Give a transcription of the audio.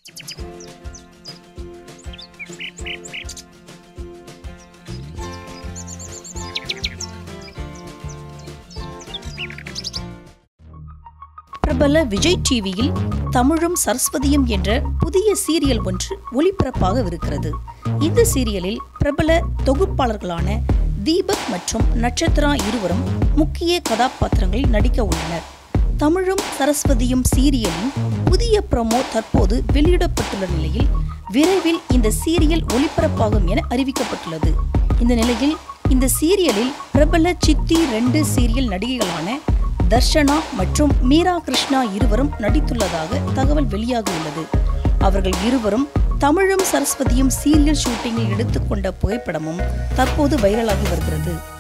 பிரபல விஜய் டிவியில் தமிழும் சரஸ்வதியும் என்ற புதிய சீரியல் ஒன்று ஒளிபரப்பாகவிருக்கிறது இந்த சீரியலில் பிரபல தொகுப்பாளர்களான தீபக் மற்றும் நட்சத்திரா இருவரும் முக்கிய கதாபாத்திரங்களில் நடிக்க உள்ளனர் தமிழும் சரஸ்வதியும் சீரியலின் புதிய ப்ரோமோ தற்போது வெளியிடப்பட்டுள்ள நிலையில் விரைவில் இந்த சீரியல் ஒளிபரப்பாகும் என அறிவிக்கப்பட்டுள்ளது இந்த நிலையில் இந்த சீரியலில் பிரபல சித்தி ரெண்டு சீரியல் நடிகைகளான தர்ஷனா மற்றும் மீரா கிருஷ்ணா இருவரும் நடித்துள்ளதாக தகவல் வெளியாகியுள்ளது அவர்கள் இருவரும் தமிழும் சரஸ்வதியும் சீரியல் ஷூட்டிங்கில் எடுத்துக்கொண்ட புகைப்படமும் தற்போது வைரலாகி வருகிறது